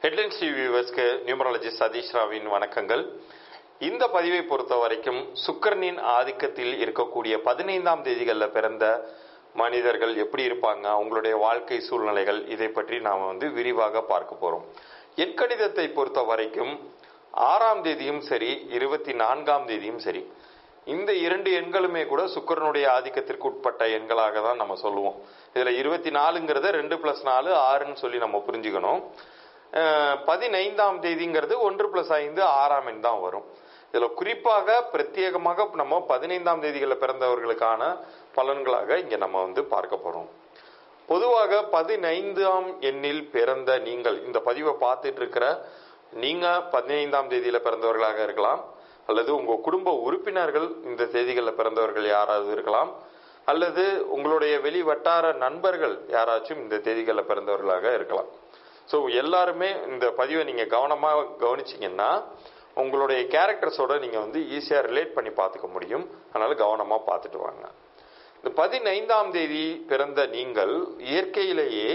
headlines TV வியூவர்ஸ்க்கு numerology Satish ராவின் வணக்கங்கள் இந்த பதிவை பொறுத்த வரைக்கும் சுக்கரனின் ஆதிக்கத்தில் இருக்கக்கூடிய பதினைந்தாம் தேதிகளில் பிறந்த மனிதர்கள் எப்படி இருப்பாங்க அவங்களுடைய வாழ்க்கை சூழ்நிலைகள் இதை பற்றி நாம் வந்து விரிவாக பார்க்க போறோம் எண்கணிதத்தை பொறுத்த வரைக்கும் ஆறாம் தேதியும் சரி இருபத்தி நான்காம் தேதியும் சரி இந்த இரண்டு எண்களுமே கூட சுக்கரனுடைய ஆதிக்கத்திற்கு உட்பட்ட எண்களாக தான் நம்ம சொல்லுவோம் இதுல இருபத்தி நாலுங்கிறத ரெண்டு பிளஸ் நாலு ஆறுன்னு சொல்லி நம்ம புரிஞ்சுக்கணும் அஹ் பதினைந்தாம் தேதிங்கிறது ஒன்று பிளஸ் ஐந்து ஆறாம் எண் தான் வரும் இதுல குறிப்பாக பிரத்யேகமாக நம்ம பதினைந்தாம் தேதிகளில் பிறந்தவர்களுக்கான பலன்களாக இங்க நம்ம வந்து பார்க்க போறோம் பொதுவாக பதினைந்தாம் எண்ணில் பிறந்த நீங்கள் இந்த பதிவை பார்த்துட்டு இருக்கிற நீங்க பதினைந்தாம் தேதியில பிறந்தவர்களாக இருக்கலாம் அல்லது உங்க குடும்ப உறுப்பினர்கள் இந்த தேதிகளில் பிறந்தவர்கள் யாராவது இருக்கலாம் அல்லது உங்களுடைய வெளி வட்டார நண்பர்கள் யாராச்சும் இந்த தேதிகளில் பிறந்தவர்களாக இருக்கலாம் ஸோ எல்லாருமே இந்த பதிவை நீங்க கவனமாக கவனிச்சீங்கன்னா உங்களுடைய கேரக்டர்ஸோட நீங்க வந்து ஈஸியா ரிலேட் பண்ணி பார்த்துக்க முடியும் அதனால கவனமா பார்த்துட்டு வாங்க இந்த பதினைந்தாம் தேதி பிறந்த நீங்கள் இயற்கையிலேயே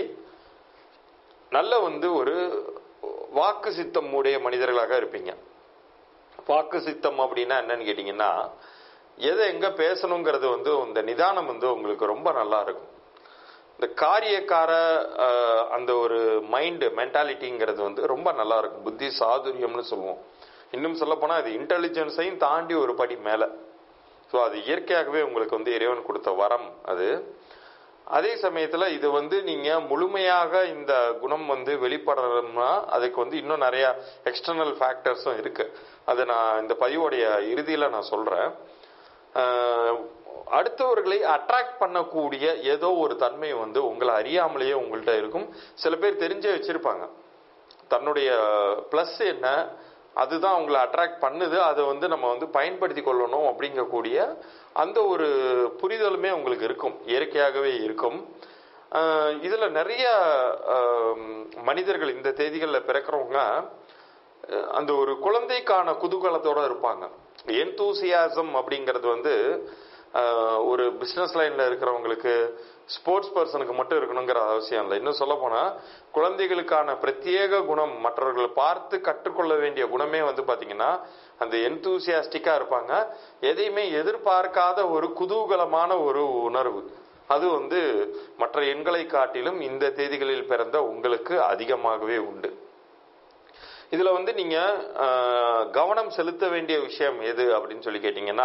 நல்ல வந்து ஒரு வாக்கு சித்தம் உடைய மனிதர்களாக இருப்பீங்க வாக்கு சித்தம் அப்படின்னா என்னன்னு கேட்டீங்கன்னா எதை எங்க பேசணுங்கிறது வந்து இந்த நிதானம் வந்து உங்களுக்கு ரொம்ப நல்லா இருக்கும் இந்த காரியக்கார அஹ், அந்த ஒரு மைண்டு மென்டாலிட்டிங்கிறது வந்து ரொம்ப நல்லா இருக்கும் புத்தி சாதுரியம்னு சொல்லுவோம் இன்னும் சொல்ல போனா அது இன்டெலிஜென்ஸையும் தாண்டி ஒரு படி மேல ஸோ அது இயற்கையாகவே உங்களுக்கு வந்து இறைவன் கொடுத்த வரம் அது அதே சமயத்துல இது வந்து நீங்க முழுமையாக இந்த குணம் வந்து வெளிப்படணும்னா அதுக்கு வந்து இன்னும் நிறைய எக்ஸ்டர்னல் ஃபேக்டர்ஸும் இருக்கு அதை நான் இந்த பதிவோடைய இறுதியில நான் சொல்றேன் ஆஹ், அடுத்தவர்களை அட்ராக்ட் பண்ணக்கூடிய ஏதோ ஒரு தன்மை வந்து உங்களை அறியாமலேயே உங்கள்கிட்ட இருக்கும் சில பேர் தெரிஞ்சே வச்சிருப்பாங்க தன்னுடைய ப்ளஸ் என்ன அதுதான் உங்களை அட்ராக்ட் பண்ணுது அதை வந்து நம்ம வந்து பயன்படுத்தி கொள்ளணும் அப்படிங்கக்கூடிய அந்த ஒரு புரிதலுமே உங்களுக்கு இருக்கும் இயற்கையாகவே இருக்கும் ஆஹ் இதுல நிறைய ஆஹ் மனிதர்கள் இந்த தேதிகளில் பிறக்கிறவங்க அஹ் அந்த ஒரு குழந்தைக்கான குதூகலத்தோட இருப்பாங்க என்தூசியாசம் அப்படிங்கிறது வந்து ஆஹ் ஒரு பிசினஸ் லைன்ல இருக்கிறவங்களுக்கு ஸ்போர்ட்ஸ் பர்சனுக்கு மட்டும் இருக்கணுங்கிற அவசியம் இல்லை இன்னும் சொல்ல போனா குழந்தைகளுக்கான பிரத்யேக குணம் மற்றவர்கள் பார்த்து கற்றுக்கொள்ள வேண்டிய குணமே வந்து பாத்தீங்கன்னா அந்த என்தூசியாஸ்டிக்கா இருப்பாங்க எதையுமே எதிர்பார்க்காத ஒரு குதூகலமான ஒரு உணர்வு அது வந்து மற்ற எண்களை காட்டிலும் இந்த தேதிகளில் பிறந்த உங்களுக்கு அதிகமாகவே உண்டு இதுல வந்து நீங்க ஆஹ், கவனம் செலுத்த வேண்டிய விஷயம் எது அப்படின்னு சொல்லி கேட்டீங்கன்னா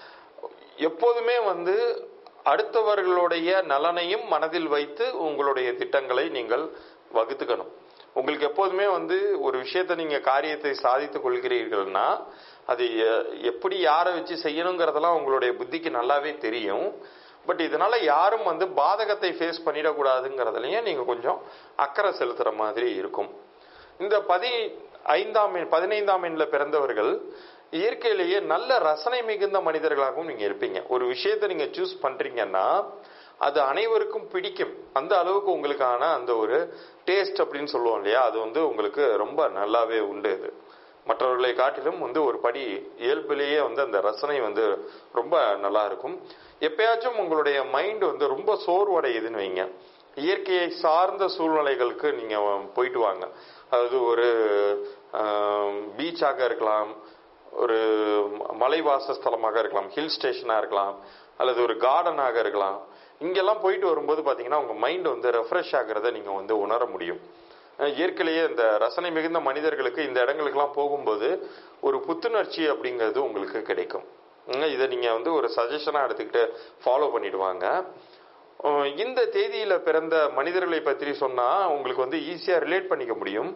எப்போதுமே வந்து அடுத்தவர்களுடைய நலனையும் மனதில் வைத்து உங்களுடைய திட்டங்களை நீங்கள் வகுத்துக்கணும் உங்களுக்கு எப்போதுமே வந்து ஒரு விஷயத்தை நீங்க காரியத்தை சாதித்துக் கொள்கிறீர்கள்னா அது எ- எப்படி யாரை வச்சு செய்யணுங்கிறதெல்லாம் உங்களுடைய புத்திக்கு நல்லாவே தெரியும் பட் இதனால யாரும் வந்து பாதகத்தை ஃபேஸ் பண்ணிடக்கூடாதுங்கிறதுலயும் நீங்க கொஞ்சம் அக்கறை செலுத்துற மாதிரி இருக்கும் இந்த பதி ஐந்தாம் எண் பதினைந்தாம் எண்ணில் பிறந்தவர்கள் இயற்கையிலேயே நல்ல ரசனை மிகுந்த மனிதர்களாகவும் நீங்க இருப்பீங்க ஒரு விஷயத்தை நீங்க சூஸ் பண்றீங்கன்னா அது அனைவருக்கும் பிடிக்கும் அந்த அளவுக்கு உங்களுக்கான அந்த ஒரு டேஸ்ட் அப்படின்னு சொல்லுவோம் இல்லையா அது வந்து உங்களுக்கு ரொம்ப நல்லாவே உண்டு இது மற்றவர்களை காட்டிலும் வந்து ஒரு படி இயல்பிலேயே வந்து அந்த ரசனை வந்து ரொம்ப நல்லா இருக்கும் எப்பயாச்சும் உங்களுடைய மைண்ட் வந்து ரொம்ப சோர்வடையுதுன்னு வைங்க இயற்கையை சார்ந்த சூழ்நிலைகளுக்கு நீங்க போயிட்டு வாங்க அதாவது ஒரு பீச்சாக இருக்கலாம் ஒரு மலை வாசஸ்தலமாக இருக்கலாம் ஹில் ஸ்டேஷனா இருக்கலாம் அல்லது ஒரு கார்டனாக இருக்கலாம் இங்கெல்லாம் போயிட்டு வரும்போது பாத்தீங்கன்னா உங்க மைண்ட் வந்து ரெஃப்ரெஷ் ஆகிறத நீங்க வந்து உணர முடியும் அஹ் இயற்கையிலேயே இந்த ரசனை மிகுந்த மனிதர்களுக்கு இந்த இடங்களுக்கெல்லாம் போகும்போது ஒரு புத்துணர்ச்சி அப்படிங்கிறது உங்களுக்கு கிடைக்கும் உம் இதை நீங்க வந்து ஒரு சஜஷனா எடுத்துக்கிட்டு ஃபாலோ பண்ணிடுவாங்க அஹ் இந்த தேதியில பிறந்த மனிதர்களை பற்றி சொன்னா உங்களுக்கு வந்து ஈஸியா ரிலேட் பண்ணிக்க முடியும்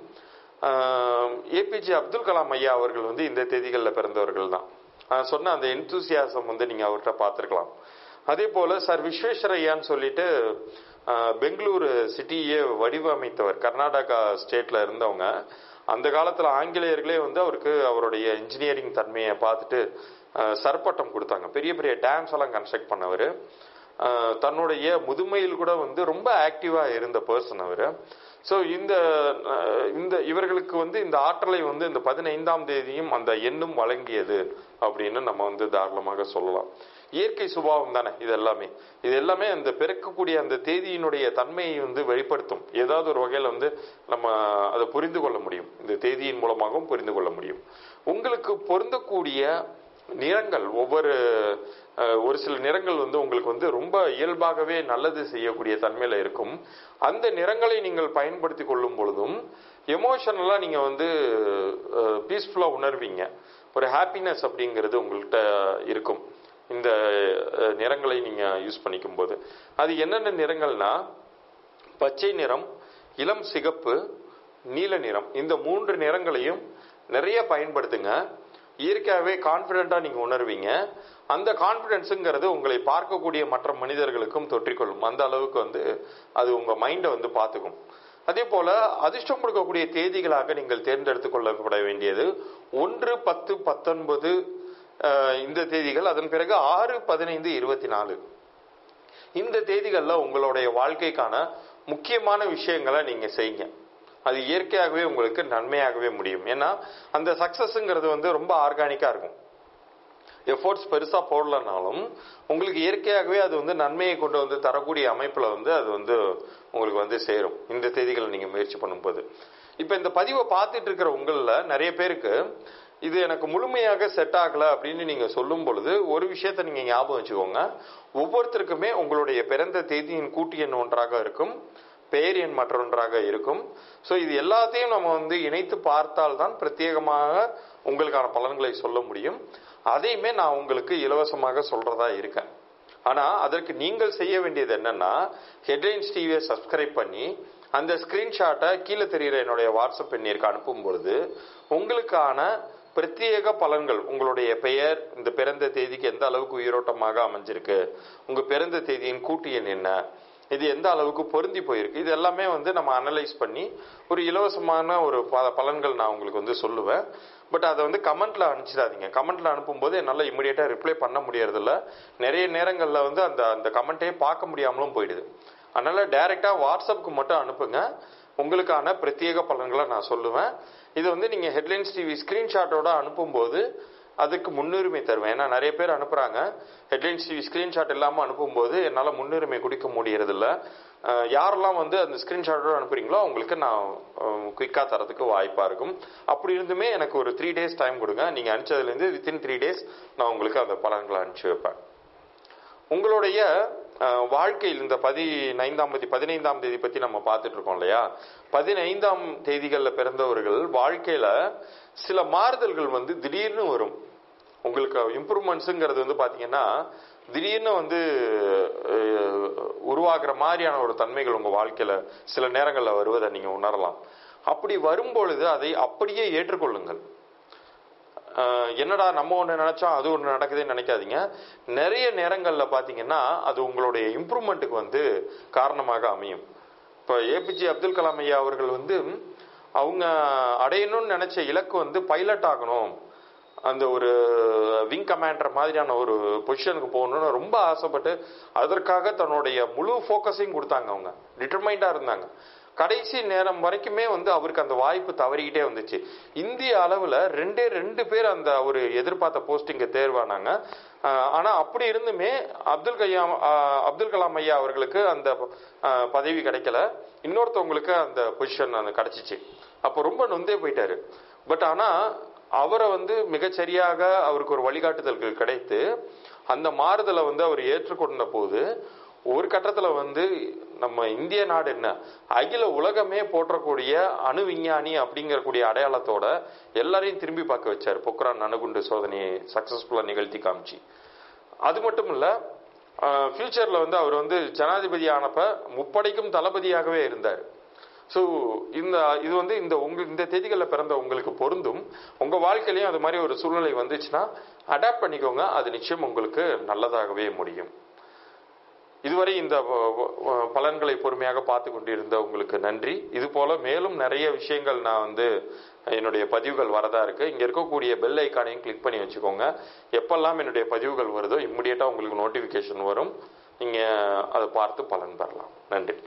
ஏபிஜே அப்துல் கலாம் ஐயா அவர்கள் வந்து இந்த தேதிகளில் பிறந்தவர்கள் தான் அஹ் சொன்ன அந்த என்தூசியாசம் வந்து நீங்க அவர்கிட்ட பார்த்துருக்கலாம் அதே போல சார் விஸ்வேஸ்வரையான்னு சொல்லிட்டு அஹ், பெங்களூரு சிட்டியே வடிவமைத்தவர் கர்நாடகா ஸ்டேட்ல இருந்தவங்க அந்த காலத்துல ஆங்கிலேயர்களே வந்து அவருக்கு அவருடைய இன்ஜினியரிங் தன்மையை பார்த்துட்டு அஹ், சர்பட்டம் கொடுத்தாங்க பெரிய பெரிய டேம்ஸ் எல்லாம் கன்ஸ்ட்ரக்ட் பண்ணவர் தன்னுடைய முதுமையில் கூட வந்து ரொம்ப ஆக்டிவா இருந்த பர்சன் அவர் ஸோ இந்த அஹ், இந்த இவர்களுக்கு வந்து இந்த ஆற்றலை வந்து இந்த பதினைந்தாம் தேதியும் அந்த எண்ணும் வழங்கியது அப்படின்னு நம்ம வந்து தாராளமாக சொல்லலாம் இயற்கை சுபாவம் தானே இது எல்லாமே இது எல்லாமே அந்த பிறக்கக்கூடிய அந்த தேதியினுடைய தன்மையை வந்து வெளிப்படுத்தும் ஏதாவது ஒரு வகையில் வந்து நம்ம அதை புரிந்து கொள்ள முடியும் இந்த தேதியின் மூலமாகவும் புரிந்து கொள்ள முடியும் உங்களுக்கு பொருந்தக்கூடிய நிறங்கள் ஒவ்வொரு அஹ், ஒரு சில நிறங்கள் வந்து உங்களுக்கு வந்து ரொம்ப இயல்பாகவே நல்லது செய்யக்கூடிய தன்மையில இருக்கும் அந்த நிறங்களை நீங்கள் பயன்படுத்தி கொள்ளும் பொழுதும் எமோஷனலாக நீங்கள் வந்து பீஸ்ஃபுல்லாக உணர்வீங்க ஒரு ஹாப்பினஸ் அப்படிங்கிறது உங்கள்கிட்ட இருக்கும் இந்த அஹ், நிறங்களை நீங்கள் யூஸ் பண்ணிக்கும் போது அது என்னென்ன நிறங்கள்னா பச்சை நிறம் இளம் சிகப்பு நீல நிறம் இந்த மூன்று நிறங்களையும் நிறைய பயன்படுத்துங்க இயற்கையாகவே கான்ஃபிடென்ட்டாக நீங்கள் உணர்வீங்க அந்த கான்ஃபிடென்ஸுங்கிறது உங்களை பார்க்கக்கூடிய மற்ற மனிதர்களுக்கும் தொற்றிக்கொள்ளும் அந்த அளவுக்கு வந்து அது உங்கள் மைண்டை வந்து பார்த்துக்கும் அதே போல அதிர்ஷ்டம் கொடுக்கக்கூடிய தேதிகளாக நீங்கள் தேர்ந்தெடுத்துக் கொள்ளப்பட வேண்டியது ஒன்று பத்து பத்தொன்பது அஹ், இந்த தேதிகள் அதன் பிறகு ஆறு பதினைந்து இருபத்தி நாலு இந்த தேதிகளில் உங்களுடைய வாழ்க்கைக்கான முக்கியமான விஷயங்களை நீங்க செய்யுங்க அது இயற்கையாகவே உங்களுக்கு நன்மையாகவே முடியும் ஏன்னா அந்த சக்சஸ்ங்கிறது வந்து ரொம்ப ஆர்கானிக்கா இருக்கும் எஃபோர்ட்ஸ் பெருசா போடலனாலும் உங்களுக்கு இயற்கையாகவே அது வந்து நன்மையை கொண்டு வந்து தரக்கூடிய அமைப்புல வந்து அது வந்து உங்களுக்கு வந்து சேரும் இந்த தேதிகளை நீங்க முயற்சி பண்ணும்போது இப்ப இந்த பதிவை பார்த்துட்டு இருக்கிற உங்களில் நிறைய பேருக்கு இது எனக்கு முழுமையாக செட் ஆகல அப்படின்னு நீங்க சொல்லும் பொழுது ஒரு விஷயத்த நீங்க ஞாபகம் வச்சுக்கோங்க ஒவ்வொருத்தருக்குமே உங்களுடைய பிறந்த தேதியின் கூட்டு எண் ஒன்றாக இருக்கும் பெயர் எண் மற்றொன்றாக இருக்கும் ஸோ இது எல்லாத்தையும் நம்ம வந்து இணைத்து பார்த்தால்தான் பிரத்யேகமாக உங்களுக்கான பலன்களை சொல்ல முடியும் அதையுமே நான் உங்களுக்கு இலவசமாக சொல்றதா இருக்கேன் ஆனா அதற்கு நீங்கள் செய்ய வேண்டியது என்னன்னா ஹெட்லைன்ஸ் டிவியை சப்ஸ்கிரைப் பண்ணி அந்த ஸ்கிரீன்ஷாட்டை கீழே தெரிகிற என்னுடைய வாட்ஸ்அப் எண்ணிற்கு அனுப்பும் பொழுது உங்களுக்கான பிரத்யேக பலன்கள் உங்களுடைய பெயர் இந்த பிறந்த தேதிக்கு எந்த அளவுக்கு உயிரோட்டமாக அமைஞ்சிருக்கு உங்க பிறந்த தேதியின் கூட்டு எண் என்ன இது எந்த அளவுக்கு பொருந்தி போயிருக்கு இது எல்லாமே வந்து நம்ம அனலைஸ் பண்ணி ஒரு இலவசமான ஒரு ப- பலன்கள் நான் உங்களுக்கு வந்து சொல்லுவேன் பட் அதை வந்து கமெண்ட்ல அனுப்பிச்சிடாதீங்க கமெண்ட்ல அனுப்பும்போது என்னால் இமிடியேட்டா ரிப்ளை பண்ண முடியறதில்ல நிறைய நேரங்கள்ல வந்து அந்த அந்த கமெண்ட்டே பார்க்க முடியாமலும் போயிடுது அதனால டைரக்டா வாட்ஸ்அப்புக்கு மட்டும் அனுப்புங்க உங்களுக்கான பிரத்யேக பலன்களை நான் சொல்லுவேன் இது வந்து நீங்க ஹெட்லைன்ஸ் டிவி ஸ்கிரீன்ஷாட்டோட அனுப்பும்போது அதுக்கு முன்னுரிமை தருவேன் ஏன்னா நிறைய பேர் அனுப்புறாங்க ஹெட்லைன்ஸ் டிவி ஸ்கிரீன்ஷாட் இல்லாமல் அனுப்பும்போது என்னால் முன்னுரிமை கொடுக்க முடியறதில்ல அஹ் யாரெல்லாம் வந்து அந்த ஸ்கிரீன்ஷாட்டோட அனுப்புறீங்களோ அவங்களுக்கு நான் குயிக்காக தரதுக்கு வாய்ப்பாக இருக்கும் அப்படி இருந்துமே எனக்கு ஒரு த்ரீ டேஸ் டைம் கொடுங்க நீங்கள் அனுப்பிச்சதுலேருந்து வித்தின் த்ரீ டேஸ் நான் உங்களுக்கு அந்த பலன்களை அனுப்பிச்சு வைப்பேன் உங்களுடைய அஹ், வாழ்க்கையில் இந்த பதினைந்தாம் தேதி பதினைந்தாம் தேதி பத்தி நம்ம பார்த்துட்டு இருக்கோம் இல்லையா பதினைந்தாம் தேதிகள்ல பிறந்தவர்கள் வாழ்க்கையில சில மாறுதல்கள் வந்து திடீர்னு வரும் உங்களுக்கு இம்ப்ரூவ்மெண்ட்ஸுங்கிறது வந்து பாத்தீங்கன்னா திடீர்னு வந்து அஹ், உருவாகிற மாதிரியான ஒரு தன்மைகள் உங்க வாழ்க்கையில சில நேரங்கள்ல வருவதை நீங்க உணரலாம் அப்படி வரும்பொழுது அதை அப்படியே ஏற்றுக்கொள்ளுங்கள் ஆஹ் என்னடா நம்ம ஒன்று நினைச்சோம் அது ஒன்று நடக்குதுன்னு நினைக்காதீங்க நிறைய நேரங்களில் பார்த்தீங்கன்னா அது உங்களுடைய இம்ப்ரூவ்மெண்ட்டுக்கு வந்து காரணமாக அமையும் இப்போ ஏபிஜே அப்துல் கலாம் ஐயா அவர்கள் வந்து அவங்க அடையணும்னு நினைச்ச இலக்கு வந்து பைலட் ஆகணும் அந்த ஒரு விங் கமாண்டர் மாதிரியான ஒரு பொசிஷனுக்கு போகணும்னு ரொம்ப ஆசைப்பட்டு அதற்காக தன்னுடைய முழு ஃபோக்கஸையும் கொடுத்தாங்க அவங்க டிட்டர்மைண்டா இருந்தாங்க கடைசி நேரம் வரைக்குமே வந்து அவருக்கு அந்த வாய்ப்பு தவறிக்கிட்டே வந்துச்சு இந்திய அளவில் ரெண்டே ரெண்டு பேர் அந்த ஒரு எதிர்பார்த்த போஸ்டிங்க தேர்வானாங்க ஆஹ் ஆனா அப்படி இருந்துமே அப்துல் கலாம் ஆஹ் அப்துல் கலாம் ஐயா அவர்களுக்கு அந்த ஆஹ் பதவி கிடைக்கல இன்னொருத்தவங்களுக்கு அந்த பொசிஷன் அந்த கிடைச்சிச்சு அப்போ ரொம்ப நொந்தே போயிட்டாரு பட் ஆனா அவரை வந்து மிகச்சரியாக அவருக்கு ஒரு வழிகாட்டுதல்கள் கிடைத்து அந்த மாறுதலை வந்து அவர் ஏற்றுக்கொண்ட போது ஒரு கட்டத்துல வந்து நம்ம இந்திய நாடு என்ன அகில உலகமே போற்றக்கூடிய அணு விஞ்ஞானி அப்படிங்கக்கூடிய அடையாளத்தோட எல்லாரையும் திரும்பி பார்க்க வச்சார் பொக்ரான் அணுகுண்டு சோதனையை சக்சஸ்ஃபுல்லா நிகழ்த்தி காமிச்சு அது மட்டும் இல்ல ஃபியூச்சர்ல வந்து அவர் வந்து ஜனாதிபதி ஆனப்ப முப்படைக்கும் தளபதியாகவே இருந்தார் ஸோ இந்த இது வந்து இந்த உங்க இந்த தேதிகளில் பிறந்த உங்களுக்கு பொருந்தும் உங்க வாழ்க்கையிலையும் அது மாதிரி ஒரு சூழ்நிலை வந்துச்சுன்னா அடாப்ட் பண்ணிக்கோங்க அது நிச்சயம் உங்களுக்கு நல்லதாகவே முடியும் இதுவரை இந்த வ- வ- பலன்களை பொறுமையாக பார்த்து கொண்டிருந்த உங்களுக்கு நன்றி இது போல மேலும் நிறைய விஷயங்கள் நான் வந்து என்னுடைய பதிவுகள் வரதா இருக்கு இங்க இருக்கக்கூடிய பெல் ஐக்கானையும் கிளிக் பண்ணி வச்சுக்கோங்க எப்பெல்லாம் என்னுடைய பதிவுகள் வருதோ இம்மிடியட்டா உங்களுக்கு நோட்டிபிகேஷன் வரும் நீங்க அதை பார்த்து பலன் பெறலாம் நன்றி